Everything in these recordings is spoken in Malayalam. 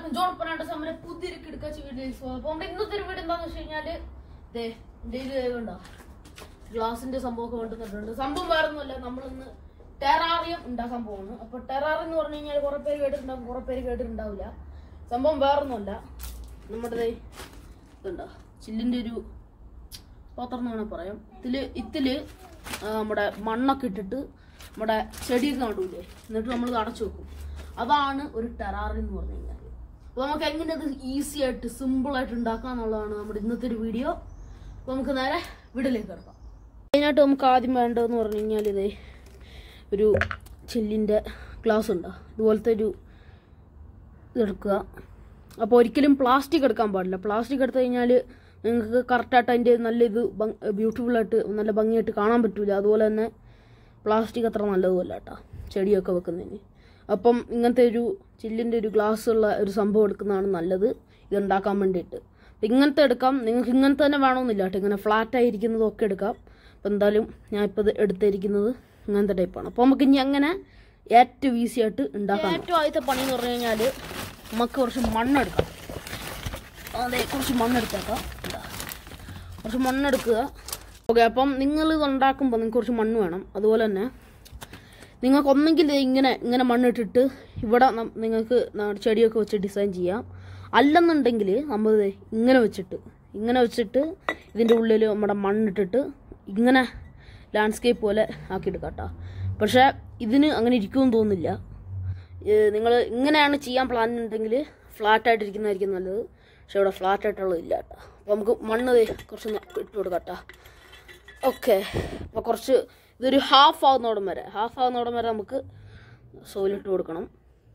എല്ലാവർക്കും ജോണപ്പനായിട്ട് സമരം പുതിയൊരു കിടക്കാച്ച വീഡിയോസ് അപ്പൊ നമ്മുടെ ഇന്നത്തെ ഒരു വീഡിയോ എന്താന്ന് വെച്ച് കഴിഞ്ഞാല് ദേ എന്റെ കണ്ടോ ഗ്ലാസിന്റെ സംഭവമൊക്കെ കൊണ്ടുവന്നിട്ടുണ്ട് സംഭവം വേറെ ഒന്നുമല്ല നമ്മളിന്ന് ടെറാറിയം ഉണ്ടാക്കാൻ പോകുന്നു അപ്പൊ ടെറാറിയം എന്ന് പറഞ്ഞു കഴിഞ്ഞാൽ കുറെ പേര് കേട്ടിട്ടുണ്ടാവും കുറെ പേര് കേട്ടിട്ടുണ്ടാവില്ല സംഭവം വേറെ ഒന്നുമല്ല നമ്മുടെ ദേ ഇതുണ്ടോ ചില്ലിന്റെ ഒരു പാത്രം എന്ന് വേണമെങ്കിൽ പറയാം ഇതില് ഇതില് ആ, നമ്മുടെ മണ്ണൊക്കെ ഇട്ടിട്ട് നമ്മുടെ ചെടിയൊക്കെ നടുവില്ലേ എന്നിട്ട് നമ്മൾ ഇത് അടച്ചു വെക്കും അതാണ് ഒരു ടെറാറി എന്ന് പറഞ്ഞു കഴിഞ്ഞാൽ അപ്പോൾ നമുക്ക് എങ്ങനെ ഇത് ഈസി ആയിട്ട് സിമ്പിൾ ആയിട്ട് ഉണ്ടാക്കാം എന്നുള്ളതാണ് നമ്മുടെ ഇന്നത്തെ ഒരു വീഡിയോ അപ്പോൾ നമുക്ക് നേരെ വീട്ടിലേക്ക് കിടക്കാം അതിനായിട്ട് നമുക്ക് ആദ്യം വേണ്ടതെന്ന് പറഞ്ഞു കഴിഞ്ഞാൽ ഇതേ ഒരു ചില്ലിൻ്റെ ഗ്ലാസ് ഉണ്ടോ ഇതുപോലത്തെ ഒരു ഇതെടുക്കുക അപ്പോൾ ഒരിക്കലും പ്ലാസ്റ്റിക് എടുക്കാൻ പാടില്ല പ്ലാസ്റ്റിക് എടുത്തു കഴിഞ്ഞാൽ നിങ്ങൾക്ക് കറക്റ്റായിട്ട് അതിൻ്റെ നല്ല ഇത് ബ്യൂട്ടിഫുള്ളായിട്ട് നല്ല ഭംഗിയായിട്ട് കാണാൻ പറ്റില്ല അതുപോലെ തന്നെ പ്ലാസ്റ്റിക് അത്ര നല്ലതുമല്ല കേട്ടോ ചെടിയൊക്കെ വെക്കുന്നതിന് അപ്പം ഇങ്ങനത്തെ ഒരു ചില്ലിൻ്റെ ഒരു ഗ്ലാസ് ഉള്ള ഒരു സംഭവം എടുക്കുന്നതാണ് നല്ലത് ഇത് ഉണ്ടാക്കാൻ വേണ്ടിയിട്ട് അപ്പം ഇങ്ങനത്തെ എടുക്കാം നിങ്ങൾക്ക് ഇങ്ങനത്തെ തന്നെ വേണമെന്നില്ല കേട്ടോ ഇങ്ങനെ ഫ്ലാറ്റ് ആയിരിക്കുന്നതൊക്കെ എടുക്കാം അപ്പം എന്തായാലും ഞാൻ ഇപ്പോൾ ഇത് എടുത്തിരിക്കുന്നത് ഇങ്ങനത്തെ ടൈപ്പാണ് അപ്പോൾ നമുക്ക് ഇനി അങ്ങനെ ഏറ്റവും ഈസി ആയിട്ട് ഉണ്ടാക്കാം ഏറ്റവും ആദ്യത്തെ പണി എന്ന് പറഞ്ഞു കഴിഞ്ഞാൽ നമുക്ക് കുറച്ച് മണ്ണെടുക്കാം അതെ കുറച്ച് മണ്ണെടുത്തേക്കാം ഇതാ. കുറച്ച് മണ്ണെടുക്കുക ഓക്കെ അപ്പം നിങ്ങൾ ഇത് ഉണ്ടാക്കുമ്പോൾ നിങ്ങൾക്ക് കുറച്ച് മണ്ണ് വേണം അതുപോലെ തന്നെ നിങ്ങൾക്ക് ഒന്നെങ്കിൽ ദേ ഇങ്ങനെ ഇങ്ങനെ മണ്ണിട്ടിട്ട് ഇവിടെ നം- നിങ്ങൾക്ക് ന- ചെടിയൊക്കെ വെച്ച് ഡിസൈൻ ചെയ്യാം അല്ലെന്നുണ്ടെങ്കിൽ നമ്മൾ ദേ ഇങ്ങനെ വെച്ചിട്ട് ഇങ്ങനെ വെച്ചിട്ട് ഇതിൻ്റെ ഉള്ളിൽ നമ്മുടെ മണ്ണിട്ടിട്ട് ഇങ്ങനെ ലാൻഡ്സ്കേപ്പ് പോലെ ആക്കിയെടുക്കാം കേട്ടോ പക്ഷേ ഇതിന് അങ്ങനെ ഇരിക്കുമെന്ന് തോന്നുന്നില്ല നിങ്ങൾ ഇങ്ങനെയാണ് ചെയ്യാൻ പ്ലാൻ ഉണ്ടെങ്കിൽ ഫ്ലാറ്റ് ആയിട്ടിരിക്കുന്നതായിരിക്കും നല്ലത് പക്ഷെ ഇവിടെ ഫ്ലാറ്റ് ആയിട്ടുള്ളത് ഇല്ല കേട്ടോ അപ്പോൾ നമുക്ക് മണ്ണ് ദേ കുറച്ച് ന- ഇട്ട് കൊടുക്കാം കേട്ടോ ഓക്കെ അപ്പോൾ കുറച്ച് ഇതൊരു ഹാഫ് ആവുന്നോടം വരെ ഹാഫ് ആവുന്നോടം വരെ നമുക്ക് സോയിലിട്ട് കൊടുക്കണം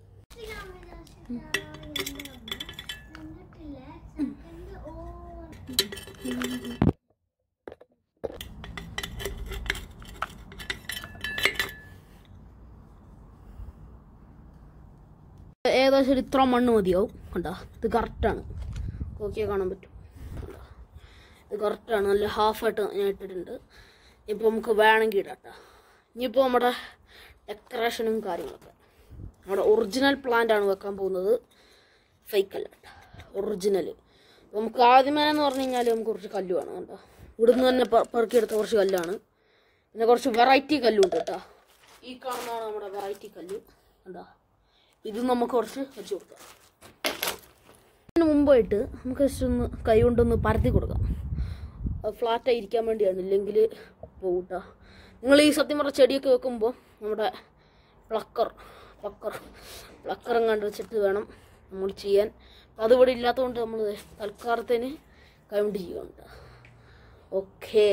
ഏകദേശം ഒരു ഇത്ര മണ്ണ് മതിയാവും കണ്ടോ ഇത് കറക്റ്റാണ് നോക്കിയാൽ കാണാൻ പറ്റും കണ്ടോ ഇത് കറക്റ്റാണ് നല്ല ഹാഫായിട്ട് ഞാൻ ഇട്ടിട്ടുണ്ട് ഇപ്പോൾ നമുക്ക് വേണമെങ്കിൽ ഇടാം കേട്ടോ ഇനിയിപ്പോൾ നമ്മുടെ ഡെക്കറേഷനും കാര്യങ്ങളൊക്കെ നമ്മുടെ ഒറിജിനൽ പ്ലാന്റ് ആണ് വെക്കാൻ പോകുന്നത് ഫേക്ക് അല്ല കേട്ടോ ഒറിജിനൽ നമുക്ക് ആദ്യമേ എന്ന് പറഞ്ഞു കഴിഞ്ഞാൽ നമുക്ക് കുറച്ച് കല്ല് വേണം കേട്ടോ ഇവിടുന്ന് തന്നെ പെ- പെറുക്കിയെടുത്ത കുറച്ച് കല്ലാണ് പിന്നെ കുറച്ച് വെറൈറ്റി കല്ലുണ്ട് കേട്ടോ ഈ കാണുന്നതാണ് നമ്മുടെ വെറൈറ്റി കല്ല് കണ്ടോ ഇത് നമുക്ക് കുറച്ച് വെച്ച് കൊടുക്കാം അതിന് മുമ്പായിട്ട് നമുക്ക് ജസ്റ്റ് ഒന്ന് കൈ കൊണ്ടൊന്ന് പരത്തി കൊടുക്കാം ഫ്ലാറ്റായി ഇരിക്കാൻ വേണ്ടിയാണ് ഇല്ലെങ്കിൽ പോകട്ടോ നിങ്ങൾ ഈ സത്യം പറഞ്ഞ ചെടിയൊക്കെ വെക്കുമ്പോൾ നമ്മുടെ പ്ലക്കർ പ്ലക്കർ പ്ലക്കർ എങ്ങാണ്ട് വെച്ചിട്ട് വേണം നമ്മൾ ചെയ്യാൻ അപ്പം അതിവിടെ ഇല്ലാത്തതുകൊണ്ട് നമ്മൾ തൽക്കാലത്തിന് കൈകൊണ്ട് ചെയ്യുന്നുണ്ട് ഓക്കേ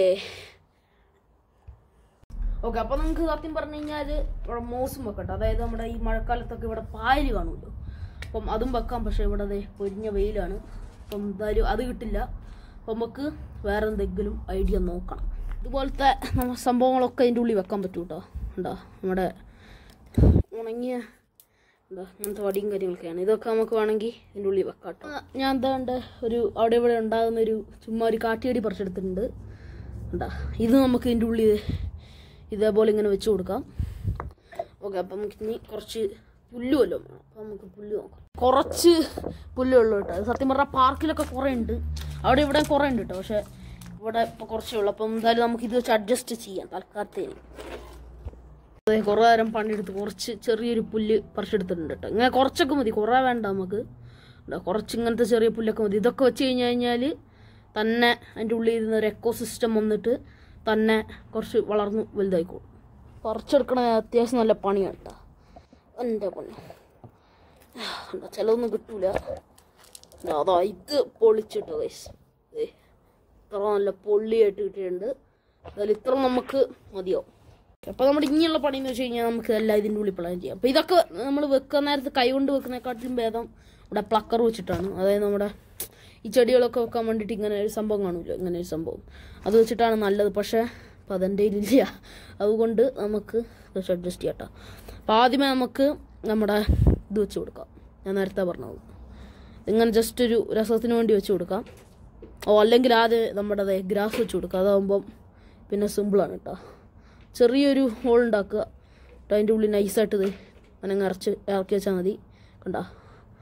ഓക്കെ അപ്പോൾ നമുക്ക് സത്യം പറഞ്ഞു കഴിഞ്ഞാൽ ഇവിടെ മോസും വെക്കട്ടെ അതായത് നമ്മുടെ ഈ മഴക്കാലത്തൊക്കെ ഇവിടെ പായൽ കാണുമല്ലോ അപ്പം അതും വെക്കാം പക്ഷേ ഇവിടെ ദേ പൊരിഞ്ഞ വെയിലാണ് അപ്പം എന്തായാലും അത് കിട്ടില്ല അപ്പം നമുക്ക് വേറെ എന്തെങ്കിലും ഐഡിയ നോക്കണം ഇതുപോലത്തെ നമ്മ സംഭവങ്ങളൊക്കെ അതിൻ്റെ ഉള്ളിൽ വെക്കാൻ പറ്റും കേട്ടോ ഉണ്ടോ നമ്മുടെ ഉണങ്ങിയ എന്താ അങ്ങനത്തെ വടിയും കാര്യങ്ങളൊക്കെയാണ് ഇതൊക്കെ നമുക്ക് വേണമെങ്കിൽ ഇതിൻ്റെ ഉള്ളിൽ വെക്കാം കേട്ടോ ആ, ഞാൻ എന്താ ഉണ്ട് ഒരു അവിടെ ഇവിടെ ഉണ്ടാകുന്ന ഒരു ചുമ്മാ ഒരു കാട്ടിയടി പറിച്ചെടുത്തിട്ടുണ്ട് ഉണ്ടാ ഇത് നമുക്ക് ഇതിൻ്റെ ഉള്ളിൽ ഇതേപോലെ ഇങ്ങനെ വെച്ച് കൊടുക്കാം ഓക്കെ അപ്പം നമുക്ക് ഇനി കുറച്ച് പുല്ല് വല്ലതും വേണം അപ്പം നമുക്ക് പുല്ല് നോക്കാം കുറച്ച് പുല്ല് ഉള്ളു കേട്ടോ അത് സത്യം പറഞ്ഞാൽ പാർക്കിലൊക്കെ കുറേ ഉണ്ട് അവിടെ ഇവിടെ കുറേ ഉണ്ട് കേട്ടോ പക്ഷേ ഇവിടെ ഇപ്പോൾ കുറച്ചേ ഉള്ളൂ അപ്പം എന്തായാലും നമുക്ക് ഇത് വെച്ച് അഡ്ജസ്റ്റ് ചെയ്യാം തൽക്കാലത്തേന് അതെ കുറേ നേരം പണിയെടുത്ത് കുറച്ച് ചെറിയൊരു പുല്ല് പറിച്ചെടുത്തിട്ടുണ്ട് കേട്ടോ ഇങ്ങനെ കുറച്ചൊക്കെ മതി കുറേ വേണ്ട നമുക്ക് ഇതാ കുറച്ച് ഇങ്ങനത്തെ ചെറിയ പുല്ലൊക്കെ മതി ഇതൊക്കെ വെച്ച് കഴിഞ്ഞ് കഴിഞ്ഞാൽ തന്നെ അതിൻ്റെ ഉള്ളിൽ ഇരുന്ന ഒരു എക്കോ സിസ്റ്റം വന്നിട്ട് തന്നെ കുറച്ച് വളർന്ന് വലുതായിക്കോളും പറിച്ചെടുക്കണ അത്യാവശ്യം നല്ല പണിയാണ് കേട്ടോ എൻ്റെ പണി കണ്ടോ, ചിലതൊന്നും കിട്ടൂല ദാ അതാ ഇത് പൊളിച്ചിട്ടോ ഗൈസ് ഇത്ര നല്ല പൊള്ളിയായിട്ട് കിട്ടിയിട്ടുണ്ട് എന്തായാലും ഇത്ര നമുക്ക് മതിയാവും അപ്പോൾ നമ്മുടെ ഇനിയുള്ള പണി എന്ന് വെച്ച് കഴിഞ്ഞാൽ നമുക്ക് എല്ലാം ഇതിൻ്റെ ഉള്ളിൽ പ്ലാൻ ചെയ്യാം അപ്പോൾ ഇതൊക്കെ നമ്മൾ വെക്കുന്ന നേരത്ത് കൈ കൊണ്ട് വെക്കുന്നതിനെക്കാട്ടിലും ഭേദം ഇവിടെ പ്ലക്കർ വെച്ചിട്ടാണ് അതായത് നമ്മുടെ ഈ ചെടികളൊക്കെ വെക്കാൻ വേണ്ടിയിട്ട് ഇങ്ങനെ ഒരു സംഭവം കാണുമല്ലോ ഇങ്ങനെ ഒരു സംഭവം അത് വെച്ചിട്ടാണ് നല്ലത് പക്ഷേ അപ്പോൾ അതെൻ്റെ ഇല്ല അതുകൊണ്ട് നമുക്ക് വെച്ച് അഡ്ജസ്റ്റ് ചെയ്യാം കേട്ടോ അപ്പോൾ ആദ്യമേ നമുക്ക് നമ്മുടെ ഇത് വെച്ച് കൊടുക്കാം ഞാൻ നേരത്തെ പറഞ്ഞത് ഇങ്ങനെ ജസ്റ്റ് ഒരു രസത്തിന് വേണ്ടി വെച്ച് കൊടുക്കാം ഓ അല്ലെങ്കിൽ ആദ്യം നമ്മുടെ ഗ്രാസ് വെച്ച് കൊടുക്കുക അതാകുമ്പം പിന്നെ സിമ്പിളാണ് കേട്ടോ ചെറിയൊരു ഹോൾ ഉണ്ടാക്കുക എന്നിട്ട് അതിൻ്റെ ഉള്ളിൽ നൈസായിട്ട് ഇത് അങ്ങനെ അരച്ച് ഇറക്കി വെച്ചാൽ മതി കണ്ടോ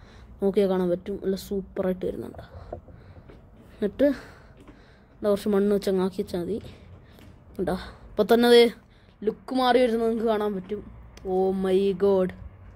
നോക്കിയാൽ കാണാൻ പറ്റും നല്ല സൂപ്പറായിട്ട് വരുന്നുണ്ട് എന്നിട്ട് എന്താ കുറച്ച് മണ്ണ് വെച്ച് അങ്ങാക്കി വെച്ചാൽ മതി കേട്ടോ അപ്പോൾ തന്നെ അത് ലുക്ക് മാറി വരുന്നത് നിങ്ങൾക്ക് കാണാൻ പറ്റും ഓ മൈ ഗോഡ്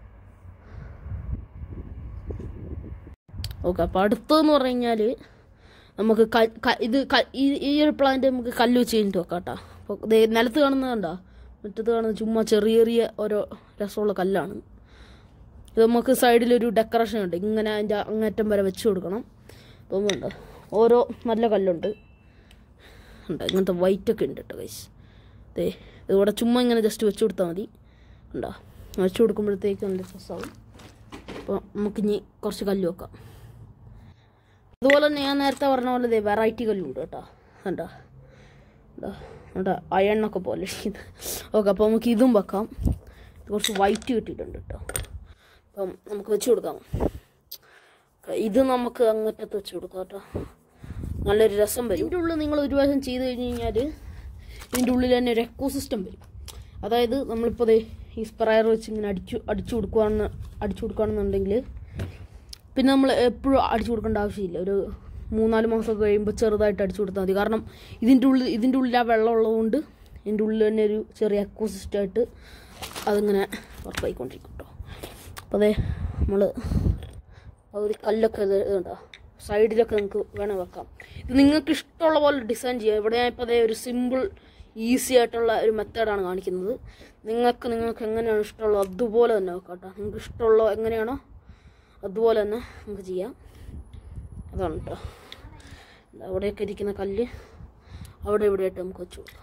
ഓക്കെ അപ്പോൾ അടുത്തതെന്ന് പറഞ്ഞു കഴിഞ്ഞാൽ നമുക്ക് ക- ക- ഇത് ക- ഈ ഈ ഒരു പ്ലാന്റ് നമുക്ക് കല്ല് വെച്ച് കഴിഞ്ഞിട്ട് വെക്കാം കേട്ടോ അപ്പോൾ ദേ നിലത്ത് കാണുന്നത് കണ്ടോ മുറ്റത്ത് കാണുന്നത് ചുമ്മാ ചെറിയ ചെറിയ ഓരോ രസമുള്ള കല്ലാണ് ഇത് നമുക്ക് സൈഡിലൊരു ഡെക്കറേഷൻ ഉണ്ട് ഇങ്ങനെ അതിൻ്റെ അങ്ങേറ്റം വരെ വെച്ച് കൊടുക്കണം അപ്പം ഉണ്ട് ഓരോ നല്ല കല്ലുണ്ട് ഉണ്ട് ഇങ്ങനത്തെ വൈറ്റ് ഒക്കെ ഉണ്ട് കേട്ടോ ഗൈസ് ദേ ഇതിവിടെ ചുമ്മാ ഇങ്ങനെ ജസ്റ്റ് വെച്ച് കൊടുത്താൽ മതി ഉണ്ടോ വെച്ച് കൊടുക്കുമ്പോഴത്തേക്ക് നല്ല രസമാവും അപ്പോൾ നമുക്കിനി കുറച്ച് കല്ല് വെക്കാം അതുപോലെ തന്നെ ഞാൻ നേരത്തെ പറഞ്ഞ പോലെ ദേ വെറൈറ്റി കല്ലുണ്ട് കേട്ടോ കണ്ടോ കണ്ടോ കണ്ടോ അയണ്ണൊക്കെ പോലെ ഇരിക്കുന്നത് ഓക്കെ അപ്പോൾ നമുക്ക് ഇതും വെക്കാം ഇത് കുറച്ച് വൈറ്റ് കിട്ടിയിട്ടുണ്ട് കേട്ടോ അപ്പം നമുക്ക് വെച്ച് കൊടുക്കാം ഇത് നമുക്ക് അങ്ങറ്റത്ത് വെച്ച് കൊടുക്കാം കേട്ടോ നല്ലൊരു രസം വരും ഇതിൻ്റെ ഉള്ളിൽ നിങ്ങൾ ഒരു പ്രാവശ്യം ചെയ്ത് കഴിഞ്ഞ് കഴിഞ്ഞാൽ ഇതിൻ്റെ ഉള്ളിൽ തന്നെ ഒരു എക്കോ സിസ്റ്റം വരും അതായത് നമ്മളിപ്പോൾ ദേ ഈ സ്പ്രയർ വെച്ച് ഇങ്ങനെ അടിച്ചു അടിച്ചു കൊടുക്കുകയാണെന്ന് അടിച്ചു കൊടുക്കുകയാണെന്നുണ്ടെങ്കിൽ പിന്നെ നമ്മൾ എപ്പോഴും അടിച്ചു കൊടുക്കേണ്ട ആവശ്യമില്ല ഒരു മൂന്നാല് മാസമൊക്കെ കഴിയുമ്പോൾ ചെറുതായിട്ട് അടിച്ചു കൊടുത്താൽ മതി കാരണം ഇതിൻ്റെ ഉള്ളിൽ ഇതിൻ്റെ ഉള്ളിൽ ആ വെള്ളം ഉള്ളതുകൊണ്ട് ഇതിൻ്റെ ഉള്ളിൽ തന്നെ ഒരു ചെറിയ എക്കോ സിസ്റ്റമായിട്ട് അതിങ്ങനെ വർക്കായിക്കൊണ്ടിരിക്കും കേട്ടോ അപ്പോൾ അതെ നമ്മൾ പകുതി കല്ലൊക്കെ ഇത് ഇതുണ്ടോ സൈഡിലൊക്കെ നിങ്ങൾക്ക് വേണം വെക്കാം ഇത് നിങ്ങൾക്ക് ഇഷ്ടമുള്ള പോലെ ഡിസൈൻ ചെയ്യാം ഇവിടെ ഞാൻ ഇപ്പോൾ അതേ ഒരു സിമ്പിൾ ഈസി ആയിട്ടുള്ള ഒരു മെത്തേഡാണ് കാണിക്കുന്നത് നിങ്ങൾക്ക് നിങ്ങൾക്ക് എങ്ങനെയാണ് ഇഷ്ടമുള്ളത് അതുപോലെ തന്നെ വെക്കാം കേട്ടോ നിങ്ങൾക്ക് ഇഷ്ടമുള്ള എങ്ങനെയാണോ അതുപോലെ തന്നെ നമുക്ക് ചെയ്യാം അതാണ് കേട്ടോ അവിടെയൊക്കെ ഇരിക്കുന്ന കല്ല് അവിടെ ഇവിടെയായിട്ട് നമുക്ക് വെച്ച് കൊടുക്കാം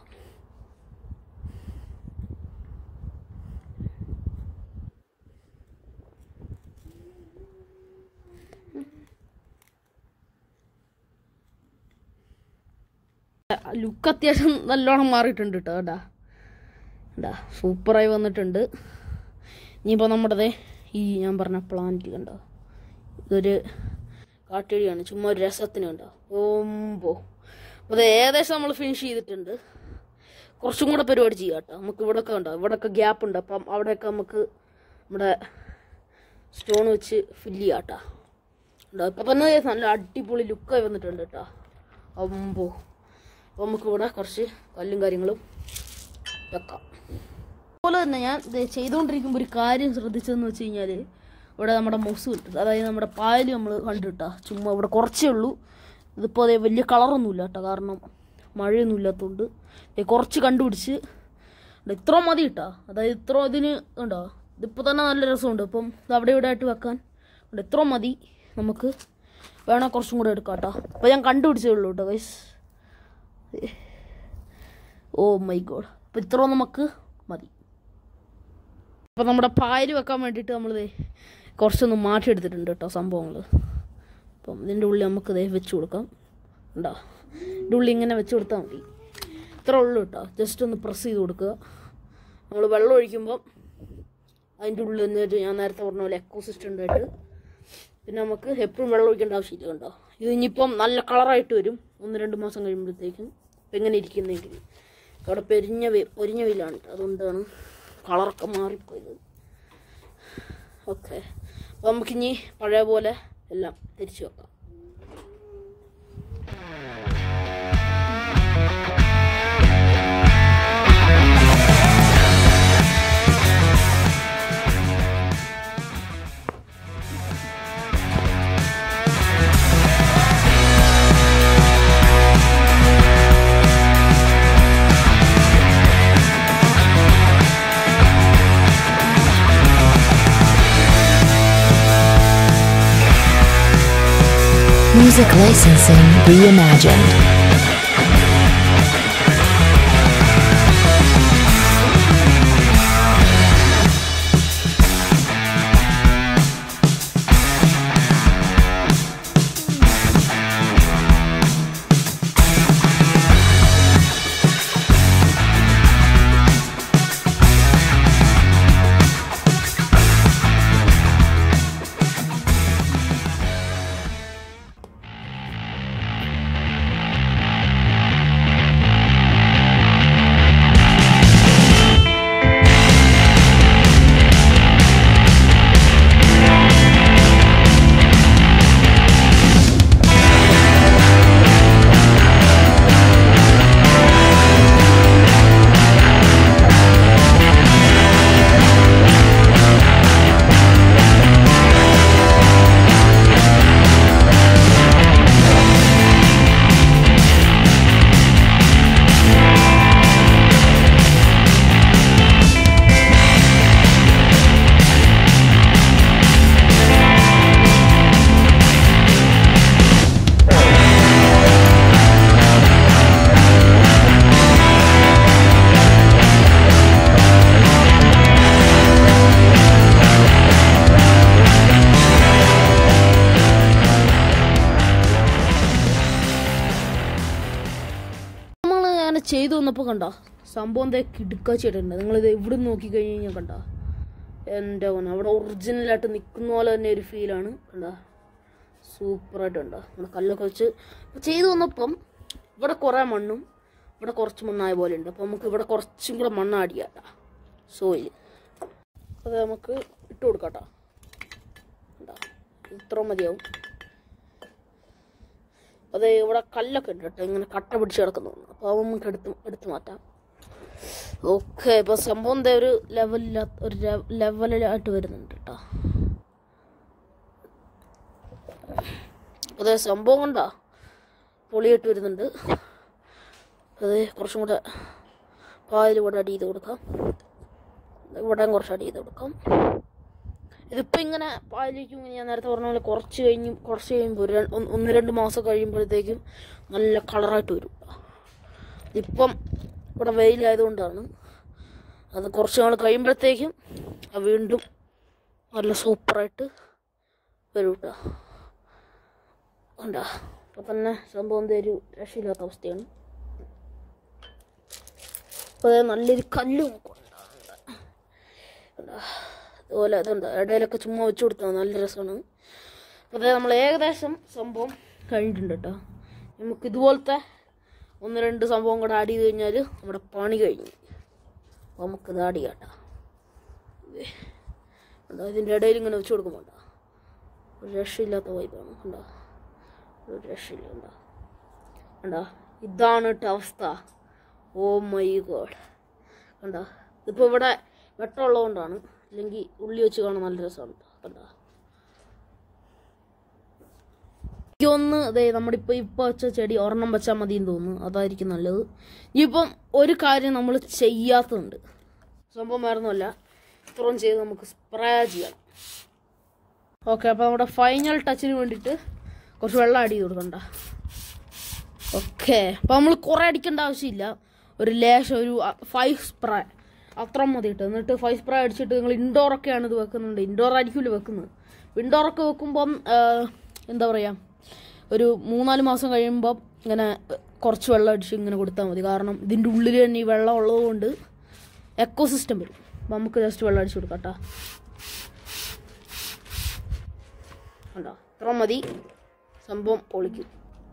ലുക്ക് അത്യാവശ്യം നല്ലോണം മാറിയിട്ടുണ്ട് കേട്ടോ കേട്ടാ കേട്ടാ സൂപ്പറായി വന്നിട്ടുണ്ട് ഇനിയിപ്പോൾ നമ്മുടെ ദേ ഈ ഞാൻ പറഞ്ഞ പ്ലാന്റ് കണ്ടോ ഇതൊരു കാട്ടുവഴിയാണ് ചുമ്മാ ഒരു രസത്തിന് കണ്ടോ ഓമ്പോ അപ്പോൾ അത് ഏകദേശം നമ്മൾ ഫിനിഷ് ചെയ്തിട്ടുണ്ട് കുറച്ചും കൂടെ പരിപാടി ചെയ്യാം കേട്ടോ നമുക്ക് ഇവിടെയൊക്കെ ഉണ്ടോ ഇവിടെയൊക്കെ ഗ്യാപ്പ് ഉണ്ട് അപ്പം അവിടെയൊക്കെ നമുക്ക് നമ്മുടെ സ്റ്റോൺ വെച്ച് ഫില്ല് ചെയ്യാം കേട്ടോ ഉണ്ടോ ഇപ്പം തന്നെ നല്ല അടിപൊളി ലുക്കായി വന്നിട്ടുണ്ട് കേട്ടോ അമ്പോ അപ്പോൾ നമുക്ക് ഇവിടെ കുറച്ച് കല്ലും കാര്യങ്ങളും വെക്കാം അതുപോലെ തന്നെ ഞാൻ ദേ ചെയ്തുകൊണ്ടിരിക്കുമ്പോൾ ഒരു കാര്യം ശ്രദ്ധിച്ചതെന്ന് വെച്ച് കഴിഞ്ഞാൽ ഇവിടെ നമ്മുടെ മൊസ് കിട്ടും അതായത് നമ്മുടെ പായൽ നമ്മൾ കണ്ടിട്ടാ ചുമ്മാ ഇവിടെ കുറച്ചേ ഉള്ളൂ ഇതിപ്പോൾ അതേ വലിയ കളറൊന്നുമില്ല കേട്ടോ കാരണം മഴയൊന്നും ഇല്ലാത്തതുകൊണ്ട് ദേ കുറച്ച് കണ്ടുപിടിച്ച് ദേ ഇത്ര മതി കേട്ടോ അതായത് ഇത്ര ഇതിന് ഉണ്ടോ ഇതിപ്പോൾ തന്നെ നല്ല രസമുണ്ട് അപ്പം ഇത് അവിടെ ഇവിടെ ആയിട്ട് വെക്കാൻ ഉണ്ട് ഇത്ര മതി നമുക്ക് വേണേൽ കുറച്ചും കൂടെ എടുക്കാം കേട്ടോ അപ്പോൾ ഞാൻ കണ്ടുപിടിച്ചേ ഉള്ളൂ കേട്ടോ ഗൈസ് ഓ മൈ ഗോഡ് അപ്പോൾ ഇത്ര നമുക്ക് മതി അപ്പോൾ നമ്മുടെ പായൽ വെക്കാൻ വേണ്ടിയിട്ട് നമ്മൾ കുറച്ചൊന്ന് മാറ്റിയെടുത്തിട്ടുണ്ട് കേട്ടോ സംഭവങ്ങൾ അപ്പം ഇതിൻ്റെ ഉള്ളിൽ നമുക്ക് ദേ വെച്ച് കൊടുക്കാം ഉണ്ടോ ഇതിൻ്റെ ഉള്ളിൽ ഇങ്ങനെ വെച്ച് കൊടുത്താൽ മതി ഇത്ര ഉള്ളൂ കേട്ടോ ജസ്റ്റ് ഒന്ന് പ്രസ് ചെയ്ത് കൊടുക്കുക നമ്മൾ വെള്ളം ഒഴിക്കുമ്പം അതിൻ്റെ ഉള്ളിൽ നിന്ന് ഒരു ഞാൻ നേരത്തെ പറഞ്ഞ പോലെ എക്കോ സിസ്റ്റം ഉണ്ടായിട്ട് പിന്നെ നമുക്ക് എപ്പോഴും വെള്ളം ഒഴിക്കേണ്ട ആവശ്യമില്ല കണ്ടോ ഇത് ഇനിയിപ്പം നല്ല കളറായിട്ട് വരും ഒന്ന് രണ്ട് മാസം കഴിയുമ്പോഴത്തേക്കും ഇപ്പം എങ്ങനെ ഇരിക്കുന്നെങ്കിൽ അവിടെ പെരിഞ്ഞ വെ പൊരിഞ്ഞ വെയിലാണ് ട്ടോ. അതുകൊണ്ടാണ് കളറൊക്കെ മാറിപ്പോയത് ഓക്കെ അപ്പോൾ നമുക്കിനി പഴയ പോലെ എല്ലാം തിരിച്ചു വെക്കാം Music licensing reimagined. ചെയ്തു വന്നപ്പോൾ കണ്ട സംഭവം എന്താ കിടുക്കാച്ചിട്ടുണ്ട് നിങ്ങളിത് ഇവിടെ നോക്കി കഴിഞ്ഞ് കഴിഞ്ഞാൽ കണ്ട എൻ്റെ മോനെ അവിടെ ഒറിജിനലായിട്ട് നിൽക്കുന്ന പോലെ തന്നെ ഒരു ഫീലാണ് കണ്ട സൂപ്പറായിട്ടുണ്ട് നമ്മുടെ കല്ലൊക്കെ വെച്ച് ഇപ്പൊ ചെയ്തു വന്നപ്പം ഇവിടെ കുറേ മണ്ണും ഇവിടെ കുറച്ച് മണ്ണായ പോലെ ഉണ്ട് അപ്പോൾ നമുക്ക് ഇവിടെ കുറച്ചും കൂടെ മണ്ണ് ആഡ് ചെയ്യാം കേട്ടോ സോയിൽ അത് നമുക്ക് ഇട്ട് കൊടുക്കാം കേട്ടോ കണ്ടോ? ഇത്ര മതിയാവും അത് ഇവിടെ കല്ലൊക്കെ ഉണ്ട് കേട്ടോ ഇങ്ങനെ കട്ട പിടിച്ച് കിടക്കുന്നു അപ്പോൾ അത് നമുക്ക് എടുത്ത് എടുത്ത് മാറ്റാം ഓക്കെ ഇപ്പോൾ സംഭവം എന്താ ഒരു ലെവലില്ലാത്ത ഒരു ലെവലിലായിട്ട് വരുന്നുണ്ട് കേട്ടോ അതെ സംഭവം കൊണ്ടാ പൊളിയായിട്ട് വരുന്നുണ്ട് അത് കുറച്ചും കൂടെ പായൽ ഇവിടെ അടി ചെയ്ത് കൊടുക്കാം ഇവിടെ കുറച്ച് അടി ചെയ്ത് കൊടുക്കാം ഇതിപ്പോൾ ഇങ്ങനെ പാലിക്കും ഇങ്ങനെ ഞാൻ നേരത്തെ പറഞ്ഞ പോലെ കുറച്ച് കഴിഞ്ഞ് കുറച്ച് കഴിയുമ്പോൾ ഒരു രണ്ട്- ഒന്ന് ഒന്ന് രണ്ട് മാസം കഴിയുമ്പോഴത്തേക്കും നല്ല കളറായിട്ട് വരും ഇപ്പം ഇവിടെ വെയിലായതുകൊണ്ടാണ് അത് കുറച്ച് നാൾ കഴിയുമ്പോഴത്തേക്കും അത് വീണ്ടും നല്ല സൂപ്പറായിട്ട് വരും കേട്ടോ ഉണ്ടാ അപ്പോൾ തന്നെ സംഭവം എന്തേ ഒരു രക്ഷയില്ലാത്ത അവസ്ഥയാണ് അപ്പോൾ അത് നല്ലൊരു കല്ലും കൊണ്ടാണ് കണ്ടോ? അതുപോലെ അതുണ്ട് ഇടയിലൊക്കെ ചുമ്മാ വെച്ച് കൊടുത്താൽ നല്ല രസമാണ് അപ്പോൾ അതായത് നമ്മൾ ഏകദേശം സംഭവം കഴിഞ്ഞിട്ടുണ്ട് കേട്ടോ നമുക്ക് ഇതുപോലത്തെ ഒന്ന് രണ്ട് സംഭവം കൂടെ ആഡ് ചെയ്ത് കഴിഞ്ഞാൽ നമ്മുടെ പണി കഴിഞ്ഞു അപ്പോൾ നമുക്കിത് ആഡ് ചെയ്യാം കേട്ടോ ദേ. കണ്ടോ ഇതിൻ്റെ ഇടയിൽ ഇങ്ങനെ വെച്ച് കൊടുക്കുമ്പോൾ കണ്ടോ? ഒരു രക്ഷയില്ലാത്ത വൈബാണ് കണ്ടോ ഒരു രക്ഷയില്ല കണ്ടോ കണ്ടോ ഇതാണ് കേട്ടോ അവസ്ഥ ഓ മൈ ഗോഡ് കണ്ടോ ഇതിപ്പോൾ ഇവിടെ വെട്ടമുള്ളതുകൊണ്ടാണ് അല്ലെങ്കിൽ ഉള്ളി വെച്ച് കാണാൻ നല്ല രസമാണ് കണ്ടോ എനിക്കൊന്ന് അതെ നമ്മുടെ ഇപ്പോൾ ഇപ്പോൾ വെച്ച ചെടി ഒരെണ്ണം വെച്ചാൽ മതി എന്ന് തോന്നുന്നു അതായിരിക്കും നല്ലത് ഇനിയിപ്പം ഒരു കാര്യം നമ്മൾ ചെയ്യാത്തതുണ്ട് സംഭവം വേറൊന്നുമല്ല ഇത്രയും ചെയ്ത് നമുക്ക് സ്പ്രേ ചെയ്യണം ഓക്കെ അപ്പോൾ നമ്മുടെ ഫൈനൽ ടച്ചിന് വേണ്ടിയിട്ട് കുറച്ച് വെള്ളം ആഡ് ചെയ്ത് കൊടുക്കണ്ട ഓക്കെ അപ്പോൾ നമ്മൾ കുറേ അടിക്കേണ്ട ആവശ്യമില്ല ഒരു ലേശം ഒരു ഫൈവ് സ്പ്രേ അത്ര മതി കേട്ടോ എന്നിട്ട് ഫൈവ് സ്പ്രേ അടിച്ചിട്ട് നിങ്ങൾ ഇൻഡോറൊക്കെയാണ് ഇത് വെക്കുന്നുണ്ട് ഇൻഡോർ ആയിരിക്കുമല്ലോ വെക്കുന്നത് ഇൻഡോറൊക്കെ വെക്കുമ്പം ആ, എന്താ പറയുക ഒരു മൂന്നാല് മാസം കഴിയുമ്പം ഇങ്ങനെ കുറച്ച് വെള്ളം അടിച്ച് ഇങ്ങനെ കൊടുത്താൽ മതി കാരണം ഇതിൻ്റെ ഉള്ളിൽ തന്നെ ഈ വെള്ളം ഉള്ളതുകൊണ്ട് എക്കോ സിസ്റ്റം വരും അപ്പം നമുക്ക് ജസ്റ്റ് വെള്ളം അടിച്ച് കൊടുക്കാം കേട്ടോ കണ്ടോ ഇത്ര മതി സംഭവം പൊളിക്കും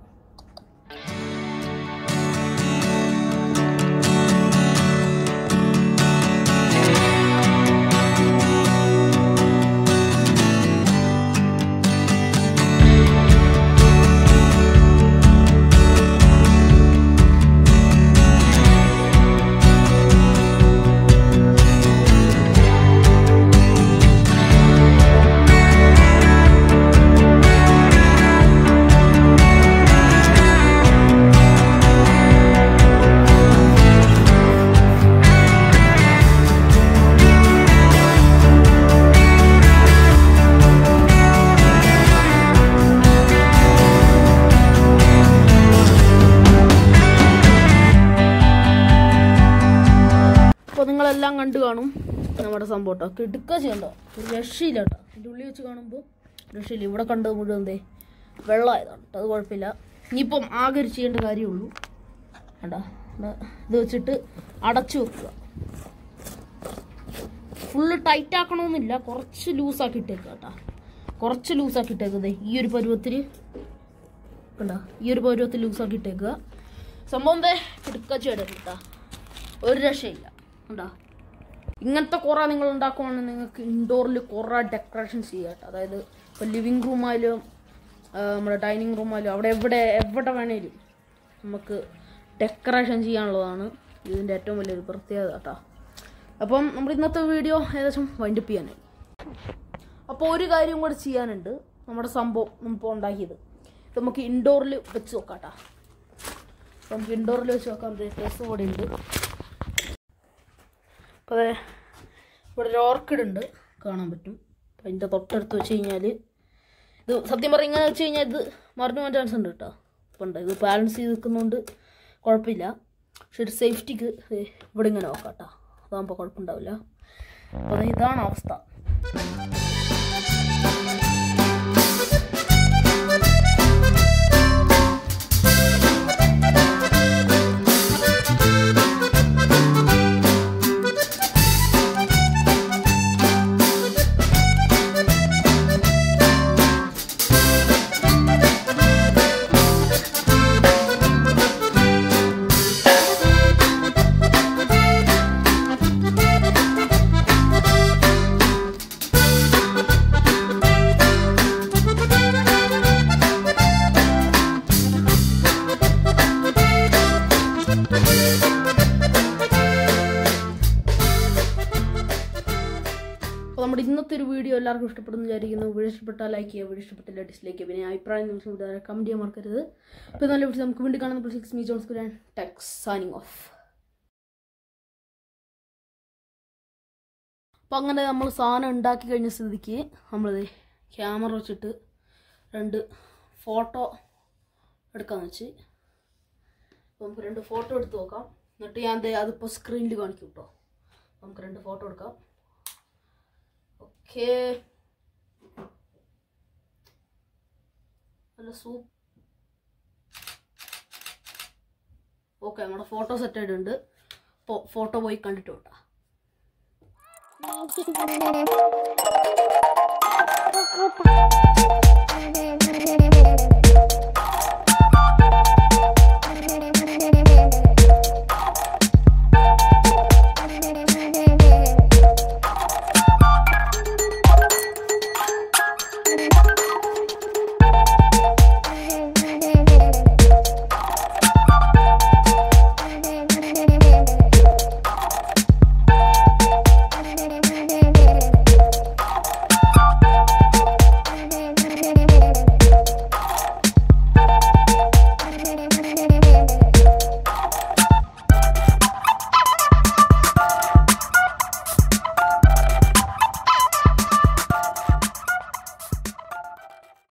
അപ്പോൾ നിങ്ങളെല്ലാം കണ്ടു കാണും നമ്മുടെ സംഭവം കേട്ടോ കിടുക്ക ചെയ്യണ്ടോ ഒരു രക്ഷയില്ല കേട്ടോ ഇതിൻ്റെ ഉള്ളിൽ വെച്ച് കാണുമ്പോൾ രക്ഷയില്ല ഇവിടെ കണ്ടത് മുഴുവൻ എന്തേ വെള്ളമായതാണ് കേട്ടോ അത് കുഴപ്പമില്ല ഇനിയിപ്പം ആകെ ഒരു ചെയ്യേണ്ട കാര്യമുള്ളൂ കണ്ടോ ഇത് ഇത് വെച്ചിട്ട് അടച്ചു വെക്കുക ഫുള്ള് ടൈറ്റ് ആക്കണമെന്നില്ല കുറച്ച് ലൂസാക്കി ഇട്ടേക്കുക കേട്ടോ കുറച്ച് ലൂസാക്കി ഇട്ടേക്കുക ദേ ഈ ഒരു പരുവത്തിൽ കണ്ടോ ഈ ഒരു പരുവത്തിൽ ലൂസാക്കി ഇട്ടേക്കുക സംഭവം എന്തേ കിടുക്ക ചെയ്യണം കേട്ടോ ഒരു രക്ഷയില്ല ഉണ്ടോ ഇങ്ങനത്തെ കുറേ നിങ്ങൾ ഉണ്ടാക്കുവാണെങ്കിൽ നിങ്ങൾക്ക് ഇൻഡോറിൽ കുറേ ഡെക്കറേഷൻസ് ചെയ്യാം കേട്ടോ അതായത് ഇപ്പോൾ ലിവിങ് റൂമായാലും നമ്മുടെ ഡൈനിങ് റൂമായാലും അവിടെ എവിടെ എവിടെ വേണേലും നമുക്ക് ഡെക്കറേഷൻ ചെയ്യാനുള്ളതാണ് ഇതിൻ്റെ ഏറ്റവും വലിയൊരു പ്രത്യേകത കേട്ടോ അപ്പം നമ്മുടെ ഇന്നത്തെ വീഡിയോ ഏകദേശം വൈൻഡപ്പ് ചെയ്യാനായി അപ്പോൾ ഒരു കാര്യം കൂടെ ചെയ്യാനുണ്ട് നമ്മുടെ സംഭവം നമുക്ക് ഉണ്ടാക്കിയത് ഇത് നമുക്ക് ഇൻഡോറിൽ വെച്ച് നോക്കാം കേട്ടോ അപ്പോൾ നമുക്ക് ഇൻഡോറിൽ വെച്ച് നോക്കാം ഡ്രസ്സ് കൂടെ ഉണ്ട് അപ്പോൾ അതെ ഇവിടെ ഒരു ഓർക്കിഡ് ഉണ്ട് കാണാൻ പറ്റും അപ്പം അതിൻ്റെ തൊട്ടടുത്ത് വെച്ച് കഴിഞ്ഞാൽ ഇത് സത്യം പറഞ്ഞാൽ ഇങ്ങനെ വെച്ച് കഴിഞ്ഞാൽ ഇത് മറിഞ്ഞു പോകാൻ ചാൻസ് ഉണ്ട് കേട്ടോ അപ്പം ഉണ്ട് ഇത് ബാലൻസ് ചെയ്ത് നിൽക്കുന്നതുകൊണ്ട് കുഴപ്പമില്ല പക്ഷെ ഒരു സേഫ്റ്റിക്ക് ഇവിടെ ഇങ്ങനെ നോക്കാം കേട്ടോ അതാകുമ്പോൾ കുഴപ്പമുണ്ടാവില്ല അപ്പോൾ ദേ ഇതാണ് അവസ്ഥ ഇന്നത്തെ ഒരു വീഡിയോ എല്ലാവർക്കും ഇഷ്ടപ്പെടുന്നു വിചാരിക്കുന്നു വീഡിയോ ഇഷ്ടപ്പെട്ടാൽ ലൈക്ക് ചെയ്യുക വീഡിയോ ഇഷ്ടപ്പെട്ടില്ല ഡിസ്ലൈക്ക് ചെയ്യുക പിന്നെ അഭിപ്രായം നിമിഷം വിടാതെ കമൻറ്റ് ചെയ്യാൻ മറക്കരുത് അപ്പോൾ നല്ല വീഡിയോ നമുക്ക് വീണ്ടും കാണുന്ന സിക്സ് മീ ജോൺസ് കുരാൻ ടെക്സ് സാനിങ് ഓഫ് അപ്പം അങ്ങനെ നമ്മൾ സാധനം ഉണ്ടാക്കി കഴിഞ്ഞ സ്ഥിതിക്ക് നമ്മളിത് ക്യാമറ വെച്ചിട്ട് രണ്ട് ഫോട്ടോ എടുക്കാന്ന് വെച്ച് അപ്പോൾ നമുക്ക് രണ്ട് ഫോട്ടോ എടുത്ത് നോക്കാം എന്നിട്ട് ഞാൻ ദേ അതിപ്പോൾ സ്ക്രീനിൽ കാണിക്കും കേട്ടോ നമുക്ക് രണ്ട് ഫോട്ടോ എടുക്കാം ഓക്കേ നല്ല സൂപ്പ് ഓക്കെ നമ്മുടെ ഫോട്ടോ സെറ്റ് ആയിട്ടുണ്ട് ഫോട്ടോ പോയി കണ്ടിട്ട് വിട്ടാ Thank you.